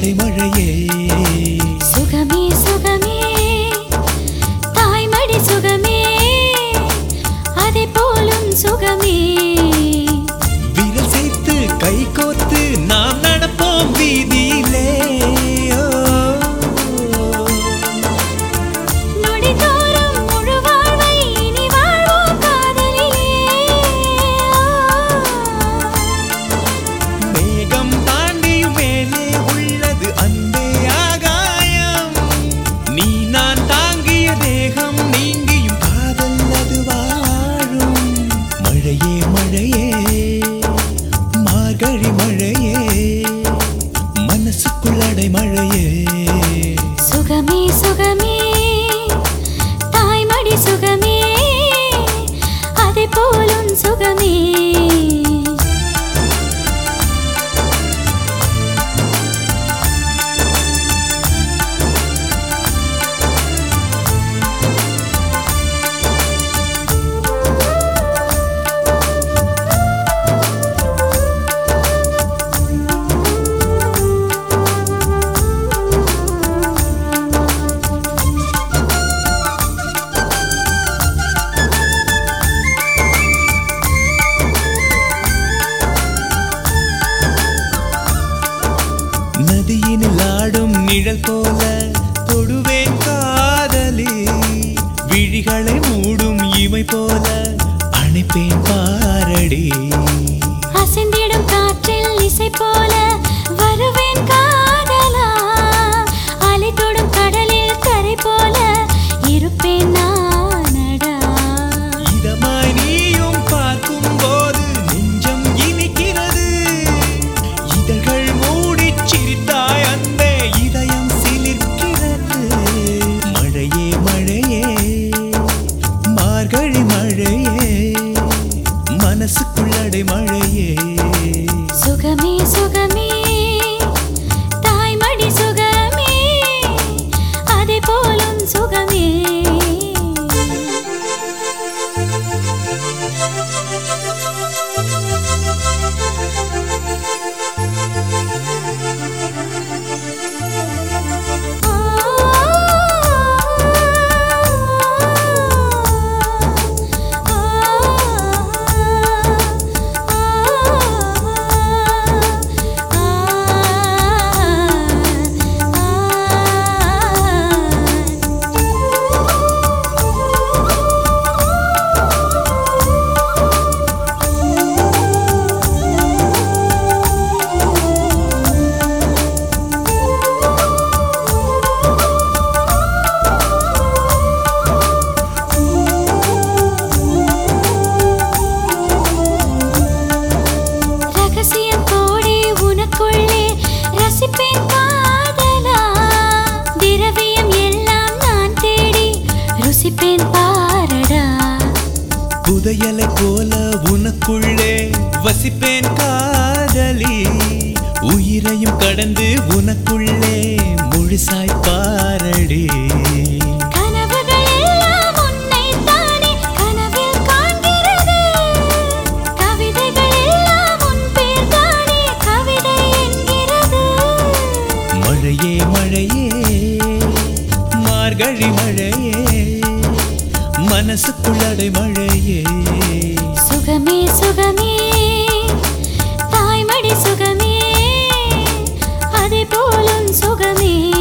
அடைமழையே சுகமே சுகமே தாய்மடி சுகமே அதை போலும் சுகமே விரல் சேர்த்து கை கோர்த்து நாம் நடப்போம் வீதியிலே ஓ. நொடிதோறும் முழு வாழ்வை இனி வாழ்வோம் காதலிலே மேகம் தாண்டியும் மேலே உள்ளது அன்பே ஆகாயம் நீ நான் தாங்கிய தேகம் நீங்கியும் காதல் அது வாழும் மழையே மழையே மார்கழி மழையே மனசுக்குள் அடை மழையே சுகமே சுகமே தாய்மடி சுகமே அதை போலும் சுகமே நதியினில் ஆடும் நிழல் போல தொடுவேன் காதலி விழிகளை மூடும் இமை போல அணைப்பேன் பாரடி அசைந்திடும் காற்றில் இசை போல வருவேன் காதலா அலை தொடும் கடலில் கரை போல இருப்பேன் நானடா இதமாய் நீயும் பார்க்கும் போது நெஞ்சம் இனிக்கிறது இதழ்கள் மூடிச் சிரித்தாய் அந்த இதயம் சிலிர்க்கிறது மழையே மழையே மார்கழி மழையே மனசுக்குள்ளடை மழையே சுகமே சுகமே தாய்மடி சுகமே அதை போலும் சுகமே ரகசியம் கோடி உனக்குள்ளே ரசிப்பேன் காதலா திரவியம் எல்லாம் நான் தேடி ருசிப்பேன் பாரடா புதையலை போல உனக்குள்ளே வசிப்பேன் காதலி உயிரையும் கடந்து உனக்குள்ளே முழுசாய் பாரடி கனவுகள் எல்லாம் உன்னைத்தானே கனவில் காண்கிறது கவிதைகள் எல்லாம் உன் பேர்தானே கவிதை என்கிறது மழையே மழையே மார்கழி மழையே மனசுக்குள்ளடை மழையே சுகமே சுகமே தாய்மடி சுகமே அதை போலும் சுகமே